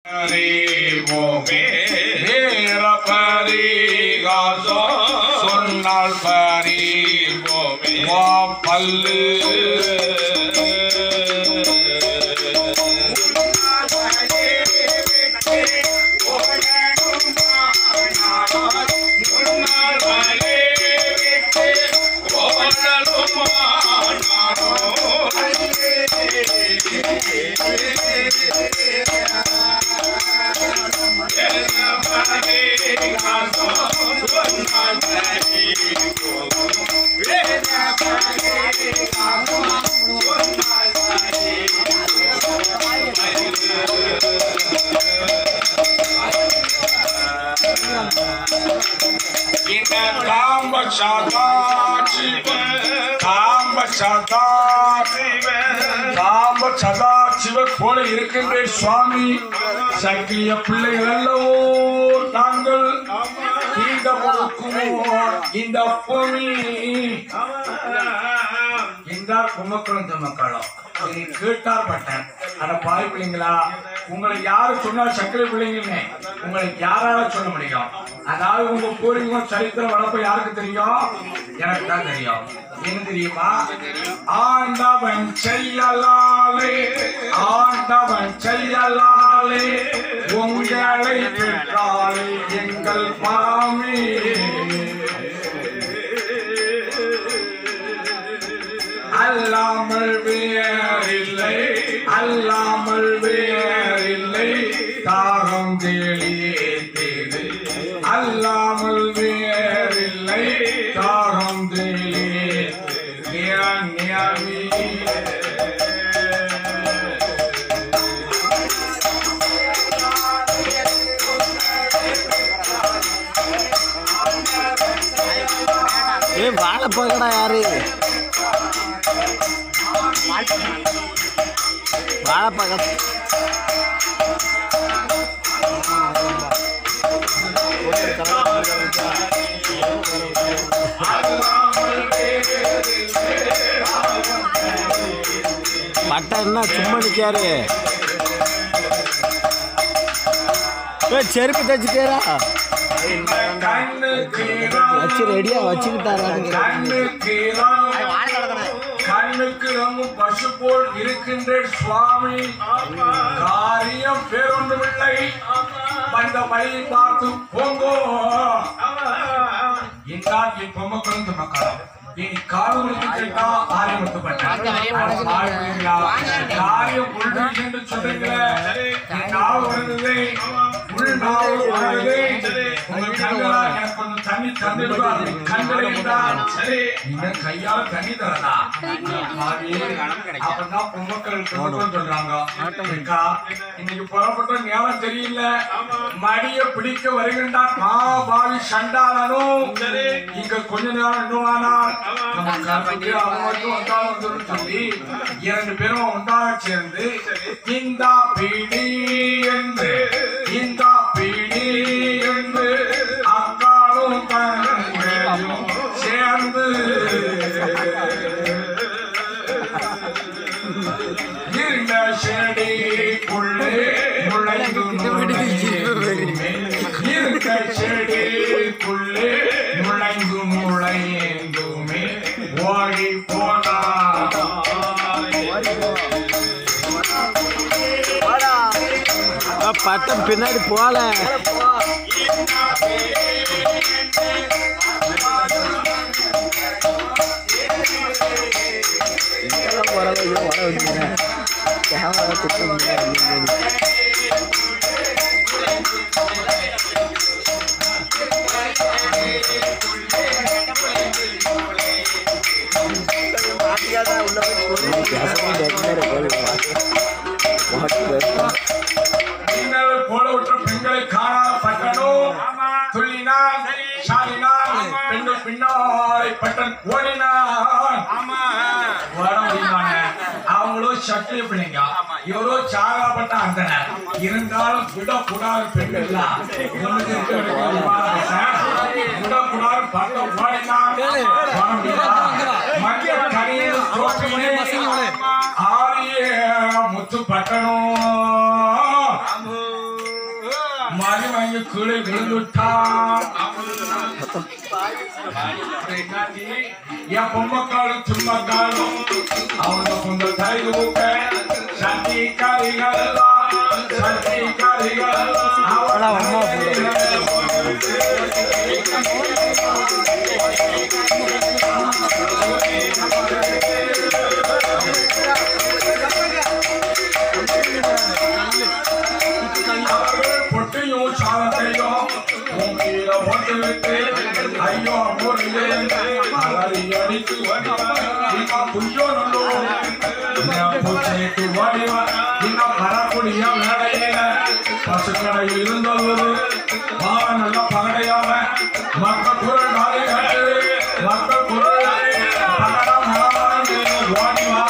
அறிவோமே வேற பரிகாசம் சொன்னால் பறிவோமே வா பல்லு காம்ப சதா காம்ப சதா காம்ப சதா சிவ போல இருக்கின்ற சுவாமி சக்கிலிய பிள்ளைகள் அல்லவோ நாங்கள் இந்த முழுக்குமோ இந்த பூமி இந்த குமக்குளம் தம்மக்களம் இதை கேட்டார் பட்டேன் அட பாய் பிள்ளைங்களா உங்களை யாரு சொன்னால் சக்கரை பிள்ளைங்கன்னு உங்களுக்கு யாரால சொல்ல முடியும் அதாவது உங்க பூர்வீகம் சரித்திரம் வளர்ப்பு யாருக்கு தெரியும் எனக்கு தான் தெரியும் என்ன தெரியுமா ஆண்டவன் செய்யலாலே ஆண்டவன் செய்யலாலே உங்களை பெற்றாலே எங்கள் மாமி அல்லாமல் வேறில்லை அல்லாமல் வேறில்லை தாகம் தெளியே தேடு அல்லாமல் வேறில்லை தாகம் தெளியே ஞானி ஏ வாழைப்பழக்கடா யாரு வாழைப்பழம் பட்டை என்ன சும்மா நிக்காரு ஏ செருப்பு தச்சுட்டேரா வச்சு ரெடியா வச்சுக்கிட்டாரான்னு கண்ணுக்கு ரங்கும் பசு போல் இருக்கின்ற சுவாமி காரியம் பேரொன்றுமில்லை வந்த வழியை பார்த்து போங்கோ இந்தான் என் பொம்மக்களும் மக்களும் இனி காலங்களுக்கு கேட்டா காரியம் ஒத்துப்பட்டேன் காரியம் உண்டு என்று சொல்றீங்க நாள் வருது உள் நாள் வருது உங்க கண்களா எனக்கு கொஞ்சம் தண்ணி தந்துடுவா கண்களை இருந்தால் சரி நீங்க கையால தண்ணி தரதா அப்பதான் பொம்மக்கள் பொம்மக்கள் சொல்றாங்க அக்கா, இன்னைக்கு புறப்பட்ட நேரம் தெரியல மடிய பிடிக்க வருகின்றான் மாபாவி சண்டாளனும் இங்க கொஞ்ச நேரம் இன்னும் ஆனால் நம்ம கற்புக்கு அவன் மட்டும் வந்தாலும் வந்துடும் சொல்லி இரண்டு பேரும் ஒன்றாக சேர்ந்து இந்த பிடி என்று இந்த பிடி என்று அக்காலும் தங்கையும் சேர்ந்து இருந்த செடிக்குள்ளே நுழைந்து நுழைந்துமே. இருந்த செடிக்குள்ளே நுழைந்து நுழைந்துமே ஓடி போனா பட்டம் பின்னாடி போல இதெல்லாம் போறாங்க ஐயோ வர வச்சுக்கிறேன் கேமரா திட்டம் நீங்கள் போல விட்ட பெண்களை காணாத பட்டனும் துள்ளினான் சாலினான் பெண்கள் பின்னாலை பட்டன் ஓடினான் வர முடியுமாங்க அவங்களும் சக்திய பிள்ளைங்க இவரோ சாகாப்பட்ட அந்தனர் இருந்தாலும் விடக்கூடாது பெண்கள் விடக்கூடாது பட்டம் ஓடினான் வர முடியுமா மத்திய கனியில் தோற்றினே ஆரிய முத்து பட்டனும் மணி வாங்கி கீழே விழுந்துட்டான் என் பொம்மக்காலும் சும்மக்காலும் அவங்க கொஞ்சம் தலைக்கு ஊக்க சட்டி காரிகள் சட்டி காரிகள் அம்மா பொட்டையும் சாதத்தையும் மூங்கில போட்டு விட்டு ஐயோ முறையிலிருந்து அலறி அடித்து இன்னும் புய்யோ நல்லோ பூச்சைக்கு ஓடிவா இன்னும் வரக்கூடிய வேலையில பசுக்கடை இருந்தது மாவன் நல்ல பகடையாம மக்கள் குரல் நாளை கட்டு மக்கள் குரல் பகடம் ஓடிவா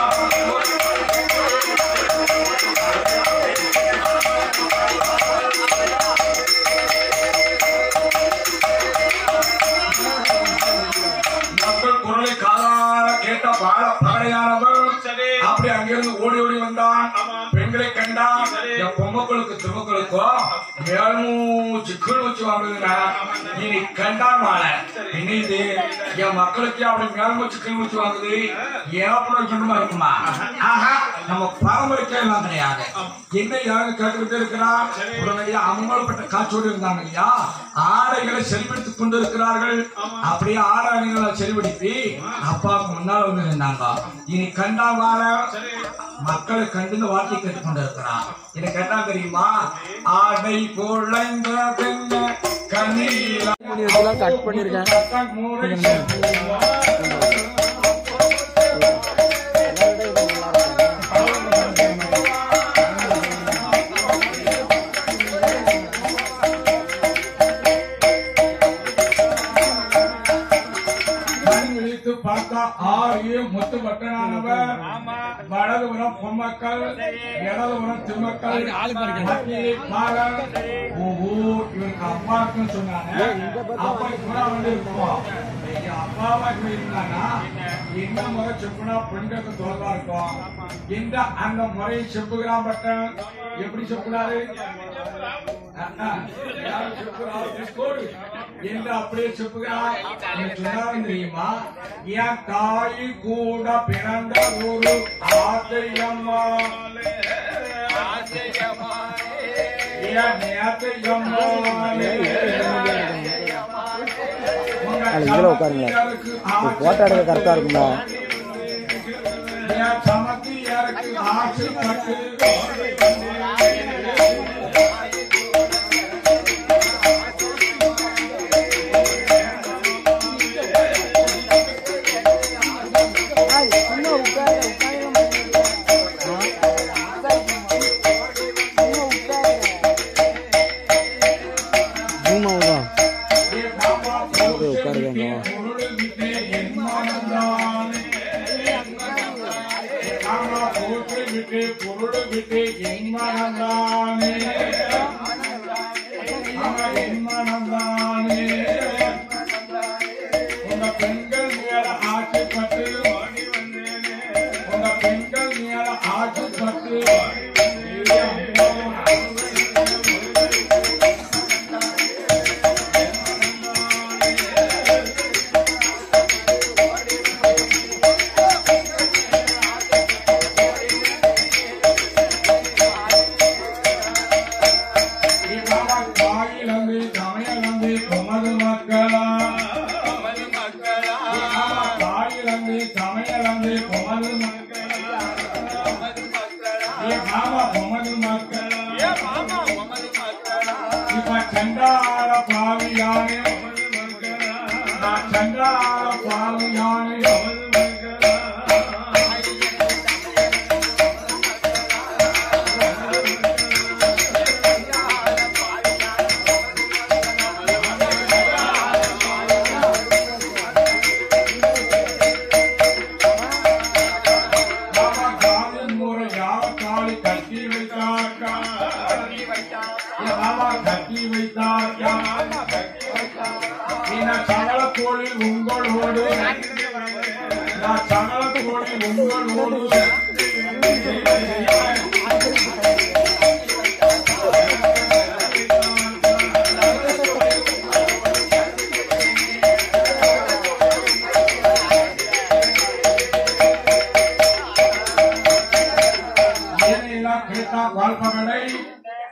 மக்கள் குரலை காதார கேட்ட பாட பகடையானவள் அப்படி அங்கிருந்து ஓடி ஓடி வந்தான் பெண்களை கண்டான் என் பொம்மக்களுக்கு திருமக்களுக்கோ மேலும் கீழ் வச்சு வாங்குதுங்க இனி கண்டான் வாழ இனிது என் மக்களுக்கு அப்படி மேலும் வச்சு கீழ் வச்சு வாங்குது ஏப்பன சொந்தமா இருக்குமா ஆஹா நம்ம பரம்பரைக்கே எல்லாம் கிடையாது என்ன யாரு கேட்டுக்கிட்டு இருக்கிறா உடனே அம்மல்பட்ட காட்சியோடு இருந்தாங்க இல்லையா ஆடைகளை செல்வெடுத்துக் கொண்டு இருக்கிறார்கள் அப்படியே ஆடைகளை செல்வெடுப்பி அப்பாவுக்கு முன்னால் வந்து நின்றாங்க இனி கண்டா வாழ மக்களை கண்டு வார்த்தை கேட்டுக் கொண்டு இருக்கிறான் இதை கேட்டா தெரியுமா ஆடை குழைந்த பெண்ண கண்ணீர் இதெல்லாம் கட் பண்ணிருக்கேன் கண் விழித்து பார்த்தா ஆறு முத்து பட்டனானவர் வலதுபுறம் பொம்மக்கள் இடதுபுறம் திருமக்கள் மத்தியிலே பாகல் ஓஹோ இவருக்கு அப்பாவுக்குன்னு சொன்னாங்க அப்பா கூட வந்து இருப்போம் என் அப்பாவா இப்ப இருந்தானா என்ன முறை செப்புனா பெண்களுக்கு தோல்வா இருக்கும் இந்த அந்த முறையை செப்புகிறான் பட்டன் எப்படி செப்புனாரு என்று அப்படியே செப்புகிறார் எனக்கு சொன்னாலும் தெரியுமா என் தாய் கூட பிறந்த ஒரு ஆசையம்மா என் நேசையம்மா அதுல இதுல உட்காருங்க போட்டோ எடுக்க கரெக்டா இருக்குங்களா என் சமத்தியருக்கு ஆசைப்பட்டு ஜூம் ஆகுதான் அப்படியே உட்காருங்க பொருள் விட்டு என் மனந்தானே அவன் என் மனந்தானே உங்க பெண்கள் மேல ஆசைப்பட்டு உங்க பெண்கள் மேல ஆசைப்பட்டு வாயிலந்து சமையலந்து குமது மக்களா வாயிலந்து சமையலந்து குமது மக்களா ஏ மாமா குமது மக்களா இப்ப சண்டாள பாவியானே நான் சண்டாள பாவியானே மாமா காலின் முறை யார் காலி கட்டி வைத்தாக்கா மாமா கட்டி வைத்தாக்கா இந்த சகல கோழில் உங்களோடு நான் சகல கோழில் உங்களோடு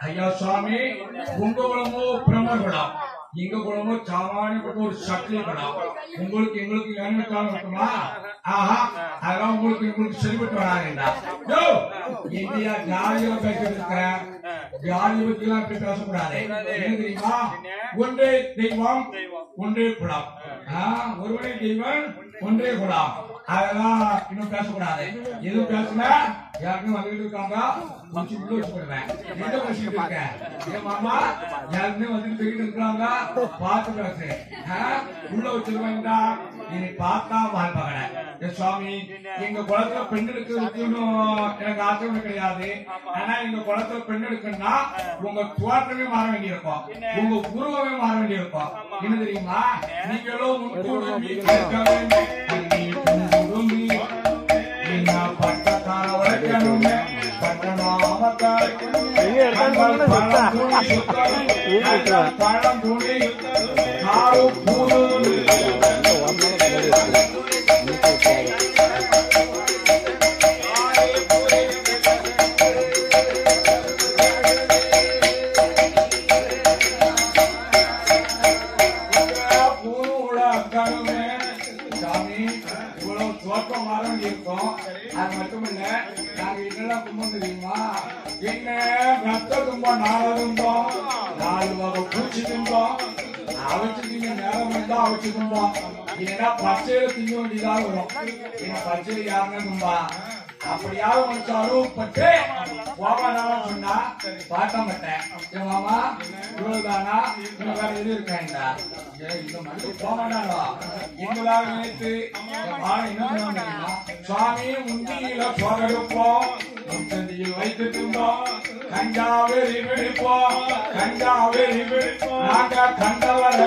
ஐயா சுவாமி உங்க குலமோ பிரம்ம குலம் எங்க குலமோ சாமானியப்பட்ட ஒரு சக்தி குலம் உங்களுக்கு எங்களுக்கு வேணுமென்றாலும் இருக்குமா ஆஹா அதெல்லாம் உங்களுக்கு உங்களுக்கு சரிபட்டு வராங்கடா யோ இந்தியா ஜாலியா பேசிட்டு இருக்க ஜாலி பத்தி எல்லாம் இப்படி பேசக்கூடாது என்ன தெரியுமா ஒன்றே தெய்வம் ஒன்றே குலம் ஆ, ஒருவனே தெய்வம் ஒன்றே குலம் அதெல்லாம் இன்னும் பேசக்கூடாது எதுவும் பேசுனா யாருக்கும் வந்துட்டு இருக்காங்க முடிச்சு உள்ள வச்சு போடுவேன் எங்க பேசிட்டு இருக்க என் மாமா யாருமே வந்துட்டு போயிட்டு இருக்காங்க பார்த்து பேசு ஆ, உள்ள வச்சிருவேன்டா நீ பார்த்தா வாழ்ப்பாங்க என் சுவாமி எங்க குளத்துல பெண் எடுக்கிறதுக்குன்னு எனக்கு ஆசை ஒண்ணும் கிடையாது ஆனா எங்க குளத்துல பெண் எடுக்கணும்னா உங்க தோற்றமே மாற வேண்டியிருக்கும் உங்க உருவமே மாற வேண்டியிருக்கும் என்ன தெரியுமா நீங்களும் முன்கூடி கேட்க வேண்டும் அங்கே முன்கூடி என்ன பட்டக்கார உழைக்கணுமே பட்டணாமக்கார எங்க எடுத்தாலும் சொன்னா சொத்தா. ஊர் விட்டுருவா. பழம் துணி காரு பூரு பூவுலகமே. சாமி, இவ்வளவு தோற்றம் வர வேண்டியிருக்கும். அது மட்டும் இல்ல, நாங்க என்னெல்லாம் கும்பம் தெரியுமா? என்ன ரத்த துன்பம், நாள துன்பம், நாலு வகை பூச்சி துன்பம், அவிச்சு திங்க நேரம் இருந்தா அவிச்சு துன்பம். இல்லைன்னா பச்சையில திங்க வேண்டியதா வரும். என்ன பச்சையில யாருமே துன்பா? அப்படியாவது மனுஷாலும் பட்டு போவானாலும் சொன்னா பார்க்க மாட்டேன் என் மாமா இவ்வளவுதானா இன்னும் வேற எது இருக்காண்டா இந்த மாதிரி போவானாலோ எங்களாக நினைத்து என் மாலை என்ன பண்ணுவாங்க தெரியுமா? சுவாமி முந்தியில போகெடுப்போம் முத்தந்தியில் வைத்து தின்போம் கஞ்சாவே விடுப்போம் கஞ்சாவே விடுப்போம் நாங்க கண்டவர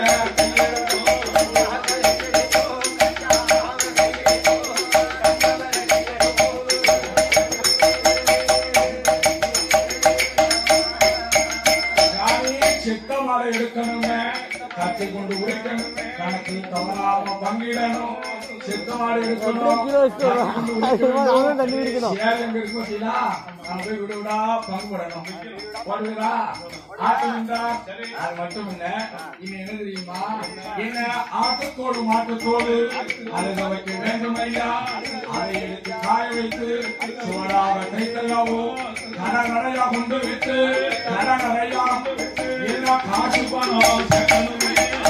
சாமி சித்தமலை எடுக்கணுமே கத்தி கொண்டு உடைக்கணும் கணக்கு தவறாம பங்கிடணும் சித்தமாலை எடுக்கணும் கிலோ வச்சுட்டு வரோம். கத்தி கொண்டு அது உடைக்கணும். மாதிரி தண்ணி குடிக்கணும். சேர் எங்க இருக்கும் பார்த்தீங்களா? அங்க போய் விடு விடா பங்கு போடணும் போடுவீங்களா ஆட்டு நின்றா அது மட்டும் இல்ல இன்னும் என்ன தெரியுமா என்ன ஆட்டுத்தோடு மாட்டுத்தோடு அதை வைக்க வேண்டும் ஐயா அதை எடுத்து காய வைத்து சோடாக கைத்தல்லாவோ கட கடையா கொண்டு விட்டு கட கடையா என்ன காசு பணம் சேர்க்கணுமே.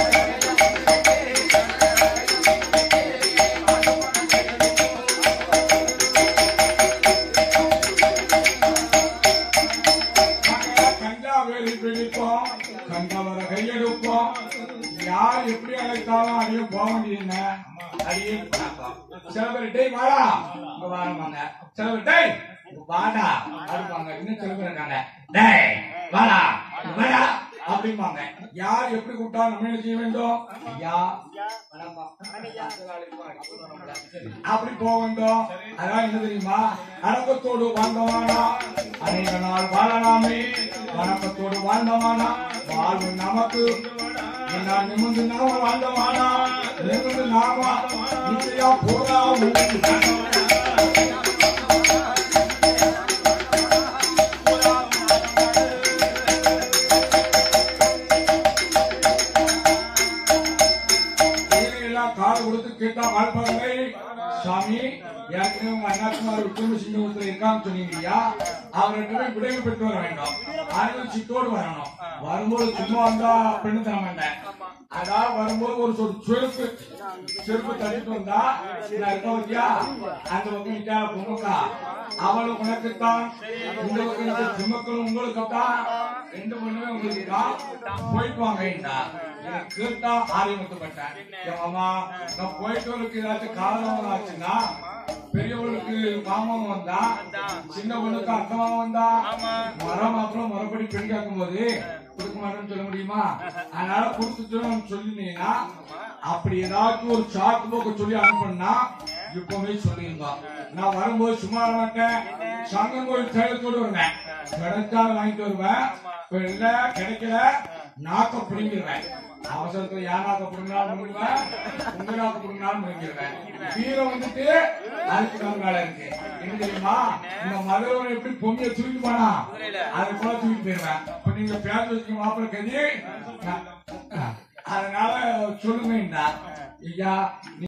கஞ்சா வேலி பிடிப்போம் கண்டவர கையெடுப்போம் யார் எப்படி அழைத்தாலும் அதையும் போக முடியுங்க அதையும் பார்ப்போம். சில பேர் டேய் வாடா இங்க வாரமாங்க சில பேர் டேய் இங்க வாடா அப்படிப்பாங்க இன்னும் சில பேர் இருக்காங்க டேய் வாடா இங்க வாடா அப்படிம்பாங்க யார் எப்படி கூப்பிட்டா நம்ம என்ன செய்ய வேண்டும் யா அப்படி போக வேண்டும் அதான் என்ன தெரியுமா அடக்கத்தோடு வாழ்ந்தவானா அநேக நாள் வாழலாமே வணக்கத்தோடு வாழ்ந்தவானா வாழ்வு நமக்கு என்ன நிமிர்ந்து நாம வாழ்ந்தவானா நிமிர்ந்து நாம நிச்சயா போதா எல்லாம் காது கொடுத்து கேட்டா வாழ்ப்பாங்க சாமி ஏற்கனவே உங்க அண்ணாக்குமார் விக்ரம சிங்கத்துல இருக்கான்னு சொன்னீங்கய்யா அவர்கிட்ட போய் விடைவு பெற்று வர வேண்டும் ஆண்கள் சித்தோடு வரணும் வரும்போது சும்மா வந்தா பெண்ணு தர மாட்டேன் அதாவது வரும்போது ஒரு சொல் செருப்பு செருப்பு தள்ளிட்டு வந்தா நான் இருக்க வந்தியா அந்த பக்கம் நிக்கா பொண்ணுக்கா அவளும் உனக்குத்தான் இந்த பக்கம் நிக்க சிம்மக்களும் உங்களுக்குத்தான் ரெண்டு பொண்ணுமே உங்களுக்கு தான் போயிட்டு வாங்கடா எனக்கு கேட்டா ஆரியமுத்தப்பட்டேன் என் மாமா நான் போயிட்டு வரக்கு ஏதாச்சும் காரணம் ஆச்சுன்னா பெரியவளுக்கு மாமாவும் வந்தா சின்ன பொண்ணுக்கு அக்கா மாமா வந்தா மரம் அப்புறம் முறைப்படி பெண் கேட்கும் போது கொடுக்க மாட்டேன்னு சொல்ல முடியுமா அதனால கொடுத்துட்டு சொல்லினீங்கன்னா அப்படி ஏதாச்சும் ஒரு சாக்கு போக்க சொல்லி அனுப்புனா இப்பவே சொல்லியிருந்தோம் நான் வரும்போது சும்மா வர மாட்டேன் சங்கம் கோயில் தேடத்தோடு வருவேன் கிடைச்சாலும் வாங்கிட்டு வருவேன் இப்ப இல்ல கிடைக்கல நாக்க பிடிங்கிருவேன் அவசரத்துல யார் நாக்க பிடிங்கினாலும் முடிவேன் உங்க நாக்க பிடிங்கினாலும் முடிங்கிருவேன் வீரம் வந்துட்டு அதுக்கு நம்ம வேலை இருக்கு என்ன தெரியுமா இந்த மதுரை எப்படி பொம்மையை தூக்கிட்டு போனா அது போல தூக்கிட்டு போயிருவேன் இப்ப நீங்க பேர் வச்சுக்க மாப்பிள்ள கதி அதனால சொல்லுங்க ஐயா